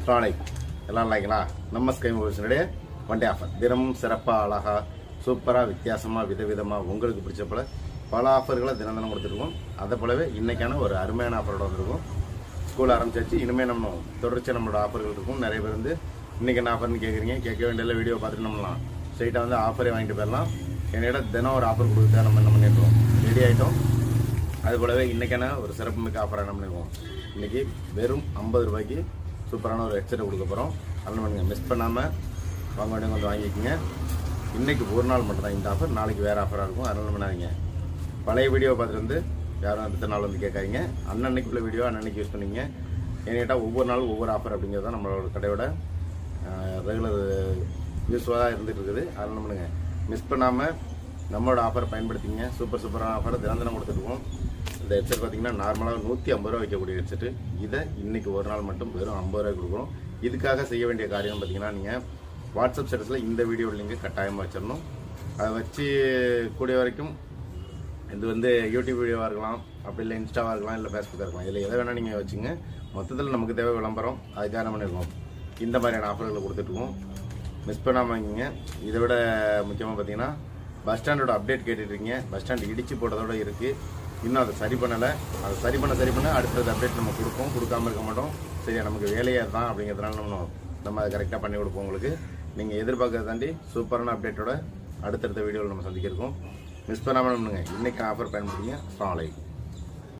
ஸ்லாலை எல்லாம் லைங்களா நம்ம ஸ்கை மொபைல்ஸினுடைய வண்டி ஆஃபர் தினமும் சிறப்பாக அழகா சூப்பராக வித்தியாசமாக விதவிதமாக உங்களுக்கு பிடிச்ச போல பல ஆஃபர்களை தினம் தினம் கொடுத்துருக்கோம் அதை போலவே இன்னைக்கான ஒரு அருமையான ஆஃபரோட வந்திருக்கும் ஸ்கூல் ஆரம்பிச்சாச்சு இனிமேல் நம்ம தொடர்ச்சி நம்மளோட ஆஃபர்கள் இருக்கும் நிறைய பேர் வந்து இன்னைக்கு என்ன ஆஃபர்னு கேட்குறீங்க கேட்க வேண்டிய வீடியோ பார்த்துட்டு நம்மலாம் ஸ்ட்ரைட்டாக வந்து ஆஃபரே வாங்கிட்டு போயிடலாம் என்னிட தினம் ஒரு ஆஃபர் கொடுத்து நம்ம என்ன பண்ணிடுறோம் ரெடி ஆகிட்டோம் அது கூடவே இன்னைக்கான ஒரு சிறப்பு மிக்க ஆஃபர் என்ன பண்ணிருக்கோம் இன்னைக்கு வெறும் ஐம்பது ரூபாய்க்கு சூப்பரான ஒரு ஹெட்செட்டை கொடுக்க போகிறோம் அதனால் பண்ணுங்க மிஸ் பண்ணாமல் வாங்க வேண்டிய வந்து வாங்கிக்கோங்க இன்னைக்கு ஒரு நாள் மட்டும் தான் இந்த ஆஃபர் நாளைக்கு வேறு ஆஃபராக இருக்கும் அதனால பண்ணாதீங்க பழைய வீடியோ பார்த்துட்டு வந்து யாரும் அடுத்த நாள் வந்து கேட்காதீங்க அன்னன்னைக்கு உள்ள வீடியோ அன்னன்னைக்கு யூஸ் பண்ணிங்க ஏன்னு ஒவ்வொரு நாளும் ஒவ்வொரு ஆஃபர் அப்படிங்கிறது தான் நம்மளோட கடையோட ரெகுலர் யூஸ்ஃபுல்லாக இருந்துட்டு இருக்குது அதனால பண்ணுங்க மிஸ் பண்ணாமல் நம்மளோட ஆஃபர் பயன்படுத்திங்க சூப்பர் சூப்பரான ஆஃபர் தினம் தினம் கொடுத்துருக்கோம் இந்த ஹெட்செட் பார்த்தீங்கன்னா நார்மலாக நூற்றி ஐம்பது ரூபா வைக்கக்கூடிய ஹெட்செட்டு இதை இன்னைக்கு ஒரு நாள் மட்டும் வெறும் ஐம்பது ரூபாய் கொடுக்குறோம் இதுக்காக செய்ய வேண்டிய காரியம் பார்த்தீங்கன்னா நீங்கள் வாட்ஸ்அப் ஸ்டேட்டஸில் இந்த வீடியோ லிங்க் கட்டாயமாக வச்சிடணும் அதை வச்சு கூடிய வரைக்கும் இது வந்து யூடியூப் வீடியோவாக இருக்கலாம் அப்படி இல்லை இன்ஸ்டாவாக இருக்கலாம் இல்லை ஃபேஸ்புக்காக இருக்கலாம் இதில் எதை வேணால் நீங்கள் வச்சுங்க மொத்தத்தில் நமக்கு தேவை விளம்பரம் அதுக்காக என்ன பண்ணியிருக்கோம் இந்த மாதிரியான ஆஃபர்களை கொடுத்துட்ருக்கோம் மிஸ் பண்ணாமல் வாங்கிங்க இதை விட முக்கியமாக பார்த்தீங்கன்னா பஸ் ஸ்டாண்டோட அப்டேட் கேட்டுட்ருக்கீங்க பஸ் ஸ்டாண்ட் இடிச்சு போட்டதோட இருக்குது இன்னும் அதை சரி பண்ணலை அதை சரி பண்ண சரி பண்ண அடுத்தது அப்டேட் நம்ம கொடுப்போம் கொடுக்காம இருக்க மாட்டோம் சரியா நமக்கு வேலையே தான் அப்படிங்கிறதுனால நம்ம நம்ம அதை கரெக்டாக பண்ணி கொடுப்போம் உங்களுக்கு நீங்கள் எதிர்பார்க்கறத தாண்டி சூப்பரான அப்டேட்டோட அடுத்தடுத்த வீடியோவில் நம்ம சந்திக்கிறோம் மிஸ் பண்ணாமல் பண்ணுங்க இன்னைக்கு ஆஃபர் பயன்படுத்திங்க அஸ்ஸலாமு அலைக்கும்